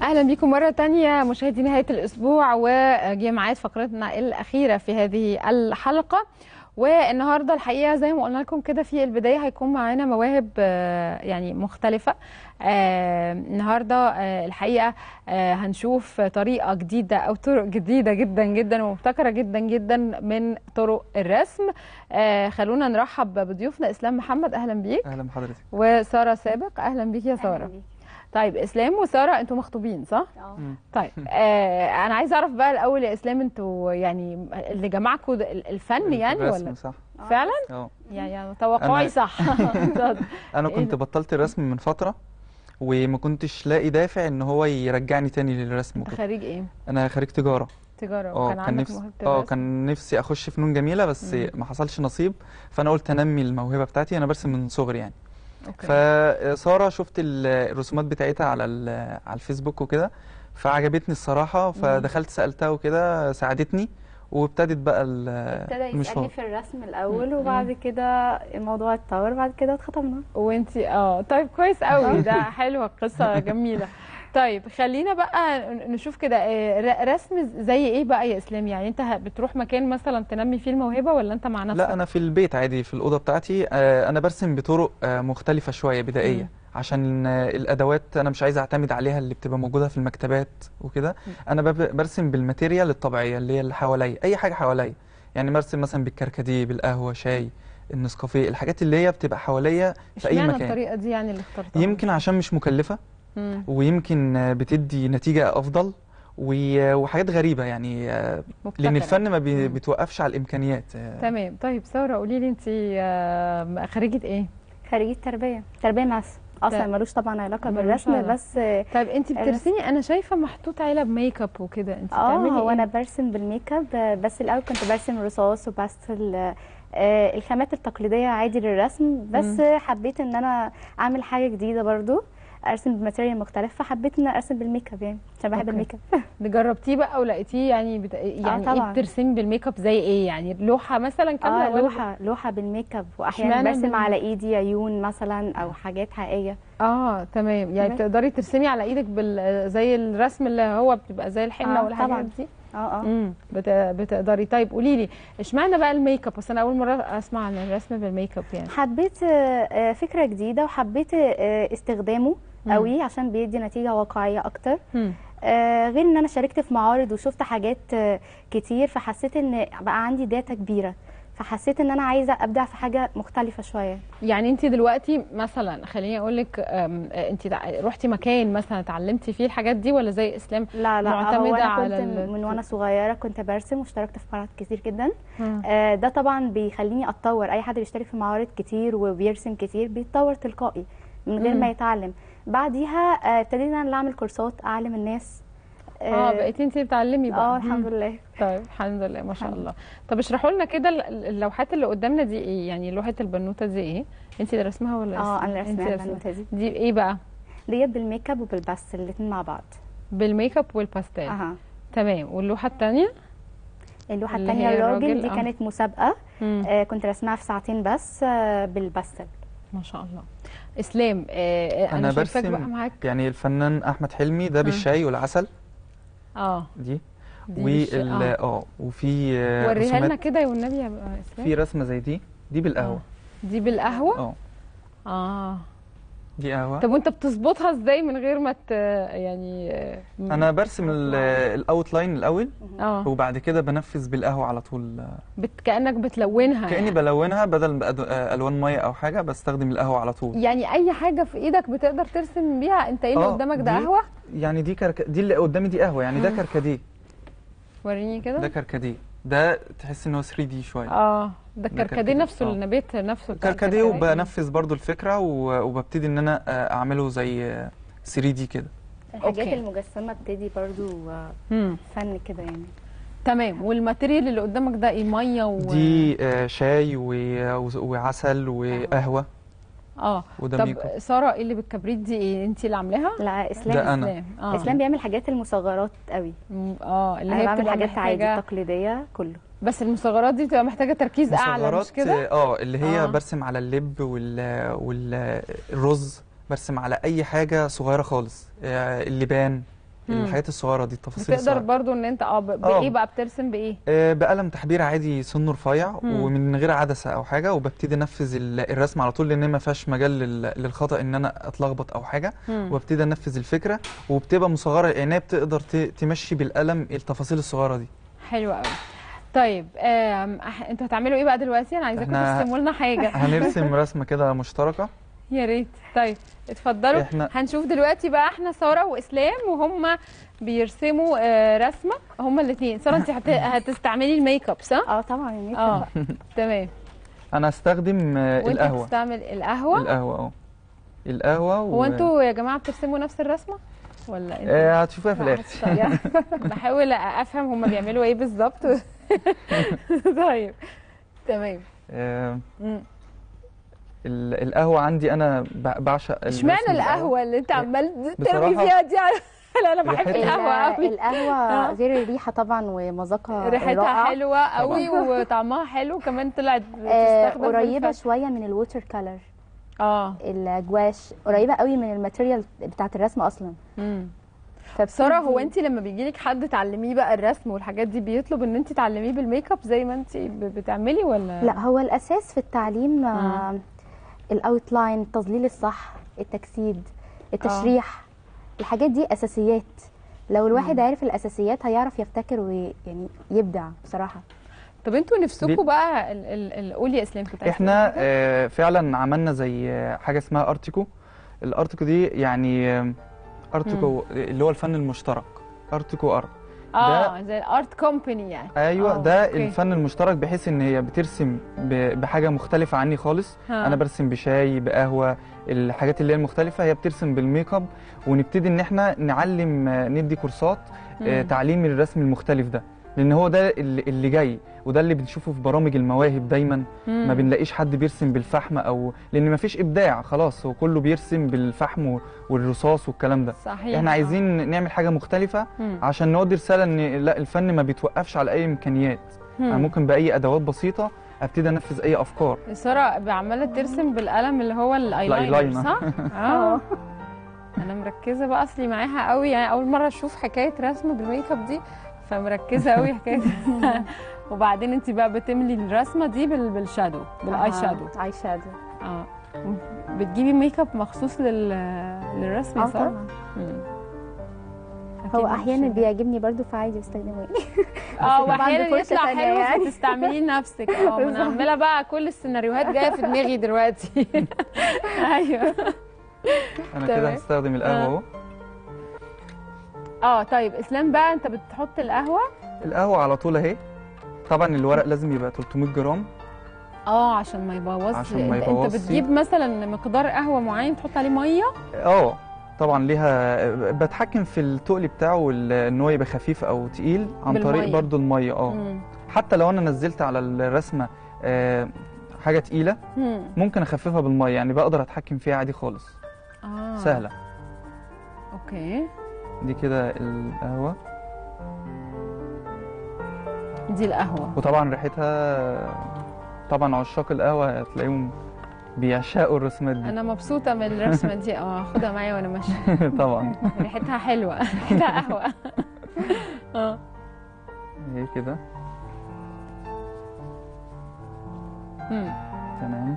اهلا بيكم مره تانية مشاهدي نهايه الاسبوع وجه ميعاد فقرتنا الاخيره في هذه الحلقه والنهارده الحقيقه زي ما قلنا لكم كده في البدايه هيكون معانا مواهب آه، يعني مختلفه آه، النهارده آه، الحقيقه آه، هنشوف طريقه جديده او طرق جديده جدا جدا ومبتكره جدا جدا من طرق الرسم آه، خلونا نرحب بضيوفنا اسلام محمد اهلا بيك اهلا بحضرتك وساره سابق اهلا بيك يا ساره طيب اسلام وساره انتوا مخطوبين صح مم. طيب آه انا عايزه اعرف بقى الاول يا اسلام انتوا يعني اللي جمعكم ده الفن يعني الرسم ولا صح فعلا اه يعني توقعي أنا- صح اتفضل. انا إيه كنت ده؟ بطلت الرسم من فتره وما كنتش لاقي دافع ان هو يرجعني تاني للرسم انت وكده خريج ايه انا خريج تجاره تجاره اه وكان كان عندك نفسي موهبه اه الرسم؟ كان نفسي اخش فنون جميله بس مم. ما حصلش نصيب فانا قلت انمي الموهبه بتاعتي انا برسم من صغري يعني أوكي. فساره شفت ال- الرسومات بتاعتها على ال- على الفيسبوك وكده فعجبتني الصراحه فدخلت سالتها وكده ساعدتني وابتدت بقى ال- ابتدى المشوار يسألني في الرسم الأول مم. وبعد كده الموضوع اتطور بعد كده اتخطبنا وانتي اه طيب كويس قوي ده حلوه قصه جميله طيب خلينا بقى نشوف كده آه، ر- رسم زي ايه بقى يا اسلام يعني انت ه- بتروح مكان مثلا تنمي فيه الموهبه ولا انت مع نفسك لا انا في البيت عادي في الاوضه بتاعتي آه، انا برسم بطرق آه، مختلفه شويه بدائيه مم. عشان آه، الادوات انا مش عايز اعتمد عليها اللي بتبقى موجوده في المكتبات وكده انا بب- برسم بالماتيريال الطبيعيه اللي هي اللي حواليا اي حاجه حواليا يعني برسم مثلا بالكركديه بالقهوه شاي النسكافيه الحاجات اللي هي بتبقى حواليا في اي اشمعنى مكان الطريقه دي يعني اللي اخترتها يمكن عشان مش مكلفه مم. ويمكن آه، بتدي نتيجه افضل و- وحاجات غريبه يعني آه، لان مبتكرة. الفن ما بي- مم. بتوقفش على الامكانيات آه، تمام طيب ساره قولي لي انت خريجه ايه خريجة تربية تربية ماس أصلا ت- ملوش طبعا علاقة ملوش بالرسم علاقة. بس طيب انت الرسم. بترسمي انا شايفه محطوط علب ميك اب وكده انت اه بتعملي هو ايه أنا برسم بالميك اب بس الأول كنت برسم رصاص وباستل آه، الخامات التقليدية عادي للرسم بس حبيت إن أنا أعمل حاجة جديدة برضو ارسم بماتيريال مختلف فحبيت ان أنا ارسم بالميك اب يعني عشان بحب أوكي. الميك اب جربتيه بقى ولقيتيه يعني بت... يعني ايه طبعا. بترسمي بالميك اب زي ايه يعني لوحه مثلا كامله اه ولا- لوحه لوحه بالميك اب واحيانا اشمعنى برسم بال- على ايدي عيون مثلا او حاجات حقيقيه اه تمام يعني بس. بتقدري ترسمي على ايدك بال... زي الرسم اللي هو بتبقى زي الحنه آه، والحاجات طبعاً. دي اه اه امم بت... بتقدري طيب قولي لي اشمعنى بقى الميك اب بس انا اول مره اسمع عن الرسم بالميك اب يعني حبيت آه، آه، فكره جديده وحبيت آه، استخدامه مم. قوي عشان بيدي نتيجه واقعيه اكتر مم. آه، غير ان انا شاركت في معارض وشفت حاجات آه، كتير فحسيت ان بقى عندي داتا كبيره فحسيت ان انا عايزه ابدع في حاجه مختلفه شويه يعني انت دلوقتي مثلا خليني اقول لك انت رحتي مكان مثلا اتعلمتي فيه الحاجات دي ولا زي اسلام لا لا معتمدة هو انا على كنت ال- من وانا صغيره كنت برسم واشتركت في معارض كتير جدا مم. آه، ده طبعا بيخليني اتطور اي حد بيشترك في معارض كتير وبيرسم كتير بيتطور تلقائي من غير مم. ما يتعلم بعديها آه، ابتديت ان انا اعمل كورسات اعلم الناس اه بقيتي انت بتعلمي بقى اه الحمد مم. لله طيب الحمد لله ما شاء الحمد الله طب اشرحوا لنا كده ال- اللوحات اللي قدامنا دي ايه يعني لوحه البنوته دي ايه انت اللي رسمها ولا اه اسلام؟ انا انت رسمها اللي البنوته دي دي ايه بقى ديت بالميك اب وبالباستل الاتنين مع بعض بالميك اب والباستيل اها تمام واللوحه الثانيه اللوحه اللي الثانيه هي الراجل الراجل، دي آه. كانت مسابقه آه كنت رسمها في ساعتين بس آه بالباستل ما شاء الله اسلام آه انا, انا شايفاك برسم بقى معاك يعني الفنان احمد حلمي ده بالشاي والعسل اه دي دي بالش- وال آه. اه وفي آه، وريها لنا رسومات كده يا والنبي يا بقى اسلام في رسمه زي دي دي بالقهوه دي بالقهوه اه اه دي قهوه طب وانت بتظبطها ازاي من غير ما ت... يعني آه، انا برسم الاوتلاين الاول اه وبعد كده بنفذ بالقهوه على طول بت... كانك بتلونها كاني يعني. بلونها بدل ما أد- آه، الوان ميه او حاجه بستخدم القهوه على طول يعني اي حاجه في ايدك بتقدر ترسم بيها انت ايه اللي آه، قدامك ده دي- قهوه يعني دي كرك... دي اللي قدامي دي قهوه يعني ده مم. كركديه وريني ده كده كركديه ده تحس ان هو 3 دي شويه اه ده ده الكركديه كركديه، نفسه آه. النبات نفسه بتاع كركديه الكركديه. وبنفذ برضو الفكره و- وببتدي ان انا آه، اعمله زي 3 دي كده الحاجات أوكي. المجسمه بتدي برضو آه، مم. فن كده يعني تمام والماتيريال اللي قدامك ده ايه ميه و دي آه، شاي و- وعسل وقهوه اه وده طب ميك اب ساره ايه اللي بالكبريت دي ايه انت اللي عاملاها لا اسلام ده أنا. اسلام اه اسلام بيعمل حاجات المصغرات قوي م- اه اللي انا هي بعمل بتبقى حاجات عادي محتاجه تقليديه كله بس المصغرات دي بتبقى محتاجه تركيز اعلى مصغرات مش كده اه اللي هي آه. برسم على اللب وال والرز برسم على اي حاجه صغيره خالص آه، اللبان مم. الحاجات الصغيره دي التفاصيل بتقدر الصغيره برضو ان انت اه ب- آه. بايه بقى بترسم بايه آه، بقلم تحبير عادي سنه رفيع مم. ومن غير عدسه او حاجه وببتدي انفذ ال- الرسم على طول لان ما فيهاش مجال لل- للخطا ان انا اتلخبط او حاجه مم. وابتدي انفذ الفكره وبتبقى مصغره العنايه بتقدر ت- تمشي بالقلم التفاصيل الصغيره دي حلو قوي طيب آم، أح- انتوا هتعملوا ايه بقى دلوقتي انا عايزاكم إحنا ترسموا لنا حاجه هنرسم رسمه كده مشتركه يا ريت طيب اتفضلوا إحنا- هنشوف دلوقتي بقى احنا ساره واسلام وهم بيرسموا آه، رسمه هم الاثنين ساره انت هت... هتستعملي الميك اب صح اه طبعا الميك اه اب تمام انا هستخدم آه، وانت القهوه بتستعمل القهوه القهوه اه القهوه هو انتوا يا جماعه بترسموا نفس الرسمه ولا انتوا آه هتشوفوها في الاخر طيب. بحاول افهم هم بيعملوا ايه بالظبط طيب تمام آه مم. ال- القهوه عندي انا ب- بعشق اشمعنى الرسم بالقهوة. القهوه اللي انت عمال ترمي بصراحة- فيها دي لا انا بحب ريحتها- القهوه ال- قوي القهوه غير الريحه طبعا ومذاقها ريحتها رائع. حلوه قوي وطعمها حلو كمان طلعت آه، بتستخدم في قريبه الفن. شويه من الووتر كلر اه الجواش قريبه قوي من الماتيريال بتاعت الرسم اصلا امم فبتدي- ساره هو انت لما بيجي لك حد تعلميه بقى الرسم والحاجات دي بيطلب ان انت تعلميه بالميك اب زي ما انت ب- بتعملي ولا لا هو الاساس في التعليم آه، الاوتلاين التظليل الصح التجسيد التشريح الحاجات دي اساسيات لو الواحد عرف الاساسيات هيعرف يبتكر ويعني يبدع بصراحه طب انتوا نفسكم بي- بقى ال- ال- ال- قولي يا اسلام كنت عايزة احنا تقولي حاجة؟ آه، فعلا عملنا زي آه، حاجه اسمها ارتيكو الارتيكو دي يعني آه، ارتيكو اللي هو الفن المشترك ارتيكو ارت اه زي الارت كومباني يعني ايوه آه، ده أوكي. الفن المشترك بحيث ان هي بترسم ب- بحاجه مختلفه عني خالص ها. انا برسم بشاي بقهوه الحاجات اللي هي المختلفه هي بترسم بالميك اب ونبتدي ان احنا نعلم آه، ندي كورسات آه، مم. تعليم الرسم المختلف ده لان هو ده اللي اللي جاي وده اللي بنشوفه في برامج المواهب دايما ما مم. بنلاقيش حد بيرسم بالفحم او لان ما فيش ابداع خلاص هو كله بيرسم بالفحم و- والرصاص والكلام ده صحيح احنا آه. عايزين نعمل حاجه مختلفه مم. عشان نودي رساله ان لا الفن ما بيتوقفش على اي امكانيات انا مم. ممكن باي ادوات بسيطه ابتدي انفذ اي افكار ساره عماله ترسم بالقلم اللي هو الايلاينر الأيلاينر. صح؟ اه انا مركزه بقى اصلي معاها قوي يعني اول مره اشوف حكايه رسم بالميك اب دي فمركزه قوي حكايه وبعدين انت بقى بتملي الرسمه دي بال- بالشادو بالاي شادو اي شادو اه بتجيبي ميك اب مخصوص لل... للرسم يا اه ساره؟ طبعا مم. هو أكيد احيانا مش- بيعجبني برضو فعادي بستخدمه يعني اه طبعاً واحيانا بفرشة يطلع تانية حلو يعني. فتستعمليه لنفسك اه ما انا بالظبط. عماله بقى كل السيناريوهات جايه في دماغي دلوقتي ايوه انا تمام. كده هستخدم القهوه آه. اهو اه طيب اسلام بقى انت بتحط القهوه القهوه على طول اهي طبعا الورق لازم يبقى 300 جرام اه عشان ما يبوظش عشان ما انت, انت يبوظش. بتجيب مثلا مقدار قهوه معين تحط عليه ميه اه طبعا ليها بتحكم في التقل بتاعه وال- ان هو يبقى خفيف او تقيل عن طريق بالمية. برضو الميه اه مم. حتى لو انا نزلت على الرسمه آه، حاجه تقيله مم. ممكن اخففها بالميه يعني بقدر اتحكم فيها عادي خالص اه سهله اوكي دي كده القهوه دي القهوه وطبعا ريحتها طبعا عشاق القهوه هتلاقيهم بيعشقوا الرسومات دي انا مبسوطه من الرسمه دي اه خدها معايا وانا ماشيه طبعا ريحتها حلوه ريحتها قهوه اه هي كده مم. تمام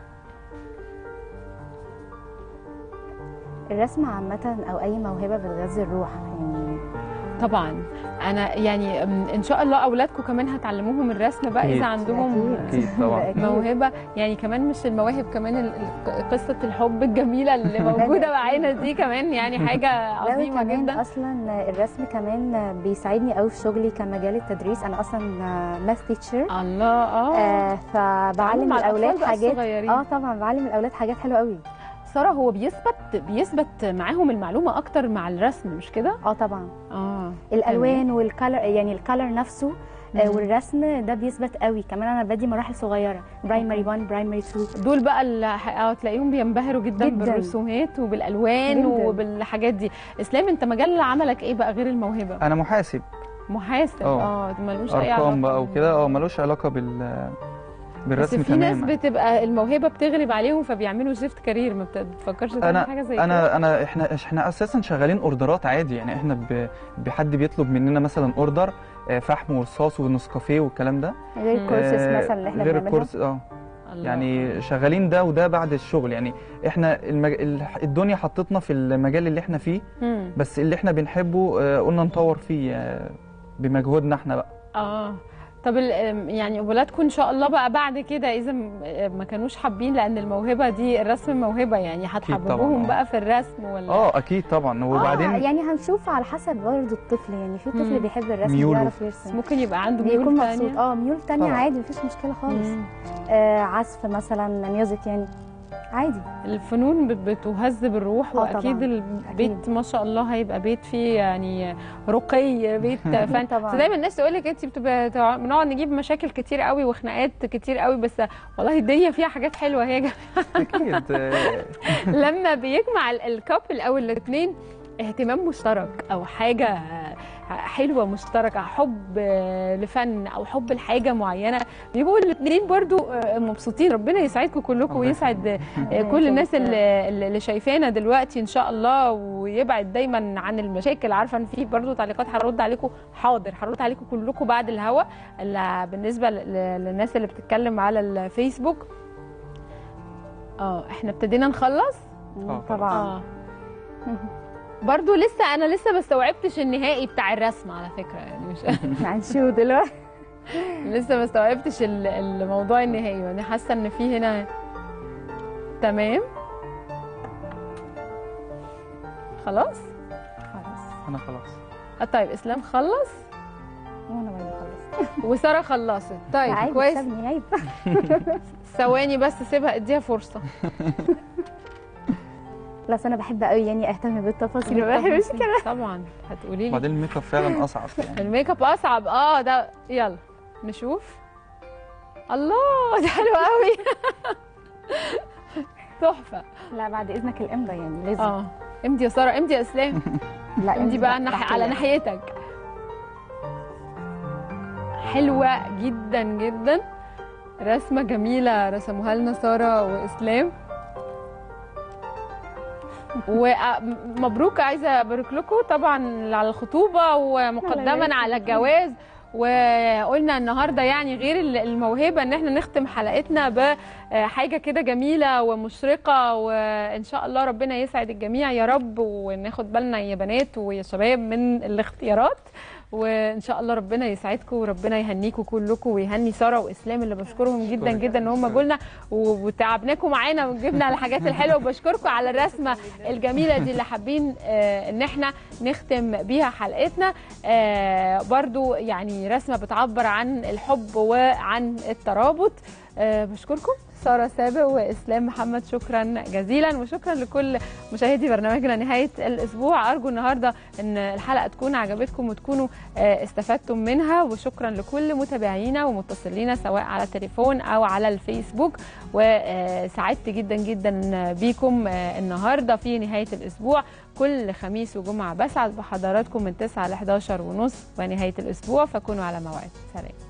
الرسم عامة أو أي موهبة بتغذي الروح يعني طبعا انا يعني أم، ان شاء الله اولادكم كمان هتعلموهم الرسم بقى أكيد. اذا عندهم اكيد طبعا أكيد. موهبه يعني كمان مش المواهب كمان ال- ال- قصه الحب الجميله اللي موجوده معانا دي كمان يعني حاجه لا عظيمه وكمان جدا اصلا الرسم كمان بيساعدني قوي في شغلي كمجال التدريس انا اصلا ماث تيتشر الله اه آه فبعلم مع الاولاد الأطفال بقى حاجات الصغيرين. اه طبعا بعلم الاولاد حاجات حلوه قوي ساره هو بيثبت بيثبت معاهم المعلومه اكتر مع الرسم مش كده اه طبعا اه الالوان والكالر يعني الكالر نفسه آه مم. والرسم ده بيثبت قوي كمان انا بدي مراحل صغيره برايمري 1 برايمري 2 دول بقى اللي ه- اه تلاقيهم بينبهروا جدا, جداً. بالرسومات وبالالوان جداً. وبالحاجات دي اسلام انت مجال عملك ايه بقى غير الموهبه انا محاسب محاسب اه. اه ملوش اي علاقه ارقام بقى وكده اه ملوش علاقه بال بس بالرسم في ناس تماما بتبقى الموهبه بتغلب عليهم فبيعملوا شيفت كارير ما بتفكرش تعمل انا حاجه زي كده انا انا احنا احنا اساسا شغالين اوردرات عادي يعني احنا ب- بحد بيطلب مننا مثلا اوردر آه، فحم ورصاص ونسكافيه والكلام ده غير الكورسز آه، مثلا اللي احنا غير بنعملها الكورس اه الله. يعني شغالين ده وده بعد الشغل يعني احنا المج... ال- الدنيا حطتنا في المجال اللي احنا فيه مم. بس اللي احنا بنحبه آه، قلنا نطور فيه آه، بمجهودنا احنا بقى اه طب ال- أم، يعني ولادكم ان شاء الله بقى بعد كده اذا م- ما كانوش حابين لان الموهبه دي الرسم موهبه يعني هتحببوهم طبعاً، آه. بقى في الرسم ولا اه اكيد طبعا آه وبعدين يعني هنشوف على حسب برضه الطفل يعني في مم. طفل بيحب الرسم ميوله. بيعرف يرسم ممكن يبقى عنده بيكون ميول مبسوط تانية اه ميول تانية طبعا. عادي مفيش مشكله خالص مم. آه عزف مثلا ميوزك يعني عادي الفنون بت- بتهذب الروح آه واكيد طبعاً. البيت أكيد. ما شاء الله هيبقى بيت فيه يعني رقي بيت فن طبعاً. بس دايما الناس تقول لك انت بتبقى تع- بنقعد نجيب مشاكل كتير قوي وخناقات كتير قوي بس والله الدنيا فيها حاجات حلوه هي اكيد آه، لما بيجمع ال- الكابل او الاثنين اهتمام مشترك او حاجه حلوه مشتركه حب لفن او حب لحاجه معينه بيبقوا الاثنين برضو مبسوطين ربنا يسعدكم كلكم الله ويسعد كل الناس اللي, اللي شايفانا دلوقتي ان شاء الله ويبعد دايما عن المشاكل عارفه ان في برضو تعليقات هرد عليكم حاضر هرد عليكم كلكم بعد الهوا اللي بالنسبه ل- للناس اللي بتتكلم على الفيسبوك اه احنا ابتدينا نخلص آه، طبعا اه برضو لسه انا لسه ما استوعبتش النهائي بتاع الرسم على فكره يعني مش هنشوف دلوقتي لسه ما استوعبتش ال- الموضوع النهائي يعني حاسه ان في هنا تمام خلاص خلاص انا خلاص آه، طيب اسلام خلص وانا برضه خلاص وساره خلصت طيب عادي كويس سابني عيب ثواني بس سيبها اديها فرصه بس انا بحب قوي يعني اهتم بالتفاصيل ما التفاصيل. بحبش كده طبعا هتقولي لي وبعدين الميك اب فعلا اصعب يعني الميك اب اصعب اه ده يلا نشوف الله ده حلو قوي تحفه لا بعد اذنك الامضه يعني لازم اه امضي يا ساره امضي يا اسلام لا امضي بقى نح... تحت على ال- ناحيتك حلوه جدا جدا رسمه جميله رسموها لنا ساره واسلام ومبروك عايزه ابارك لكم طبعا على الخطوبه ومقدما يبارك على فيك. الجواز وقلنا النهارده يعني غير ال- الموهبه ان احنا نختم حلقتنا بحاجه كده جميله ومشرقه وان شاء الله ربنا يسعد الجميع يا رب وناخد بالنا يا بنات ويا شباب من الاختيارات وان شاء الله ربنا يسعدكم وربنا يهنيكم كلكم ويهني ساره واسلام اللي بشكرهم جدا أشكرك. جدا ان هم جولنا وتعبناكم معانا وجبنا الحاجات الحلوه وبشكركم على الرسمه الجميله دي اللي حابين آه، ان احنا نختم بيها حلقتنا آه، برضو يعني رسمه بتعبر عن الحب وعن الترابط آه، بشكركم ساره سابق واسلام محمد شكرا جزيلا وشكرا لكل مشاهدي برنامجنا نهايه الاسبوع ارجو النهارده ان الحلقه تكون عجبتكم وتكونوا آه، استفدتم منها وشكرا لكل متابعينا ومتصلينا سواء على التليفون او على الفيسبوك وسعدت جدا جدا بيكم آه، النهارده في نهايه الاسبوع كل خميس وجمعه بسعد بحضراتكم من 9 ل 11 ونص ونهايه الاسبوع فكونوا على موعد سلام